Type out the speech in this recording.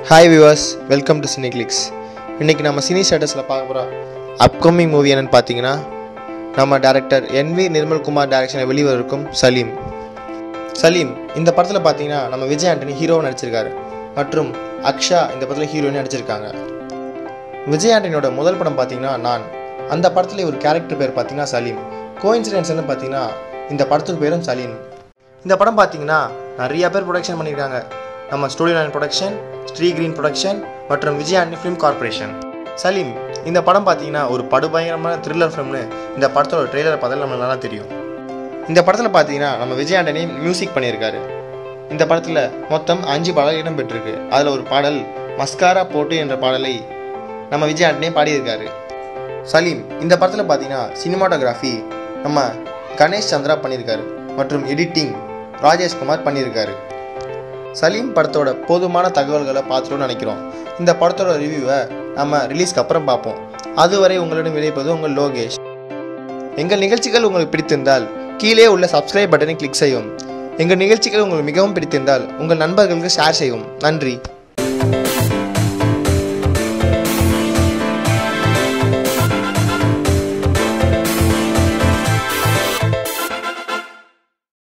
hi viewers welcome to Cini Clicks இன்றைக்கி நம்ம cine ஸ்டேட்டஸில் பார்க்க போகிற அப்கமிங் மூவி என்னன்னு பார்த்தீங்கன்னா நம்ம டேரக்டர் என்வி நிர்மல்குமார் டைரக்ஷனில் வெளிவரும் சலீம் சலீம் இந்த படத்தில் பார்த்தீங்கன்னா நம்ம விஜய் ஆண்டனி ஹீரோவை நடிச்சிருக்காரு மற்றும் அக்ஷா இந்த படத்தில் ஹீரோயின் நடிச்சிருக்காங்க விஜய் ஆண்டனியோட முதல் படம் பார்த்தீங்கன்னா நான் அந்த படத்தில் ஒரு கேரக்டர் பேர் பார்த்தீங்கன்னா சலீம் கோயின்சிடென்ஸ்னு பார்த்தீங்கன்னா இந்த படத்துக்கு பேரும் சலீம் இந்த படம் பார்த்தீங்கன்னா நிறைய பேர் ப்ரொடக்ஷன் பண்ணியிருக்காங்க நம்ம studio line production Shri green production மற்றும் விஜய் ஆண்டனி ஃபிலிம் கார்பரேஷன் சலீம் இந்த படம் பார்த்தீங்கன்னா ஒரு படுபயங்கரமான த்ரில்லர் ஃபிலிம்னு இந்த படத்தோட ட்ரெய்லரை பார்த்தாலும் நம்மளுக்கு நல்லா தெரியும் இந்த படத்தில் பார்த்தீங்கன்னா நம்ம விஜய் ஆண்டனி மியூசிக் பண்ணியிருக்காரு இந்த படத்தில் மொத்தம் அஞ்சு பாடல் இடம் பெற்றிருக்கு அதில் ஒரு பாடல் மஸ்காரா போட்டு என்ற பாடலை நம்ம விஜய் ஆண்டனி பாடியிருக்காரு சலீம் இந்த படத்தில் பார்த்தீங்கன்னா சினிமாட்டோகிராஃபி நம்ம கணேஷ் சந்திரா பண்ணியிருக்காரு மற்றும் எடிட்டிங் ராஜேஷ்குமார் பண்ணியிருக்காரு சலீம் படத்தோட போதுமான தகவல்களை பார்த்துட்டோம்னு நினைக்கிறோம் இந்த படத்தோட ரிவ்யூவை நம்ம ரிலீஸ்க்கு அப்புறம் பார்ப்போம் அதுவரை உங்களிடம் விடைப்பது உங்கள் லோகேஷ் எங்கள் நிகழ்ச்சிகள் உங்களுக்கு பிடித்திருந்தால் கீழே உள்ள சப்ஸ்கிரைப் பட்டனை கிளிக் செய்யவும் எங்கள் நிகழ்ச்சிகள் உங்களுக்கு மிகவும் பிடித்திருந்தால் உங்கள் நண்பர்களுக்கு ஷேர் செய்யவும் நன்றி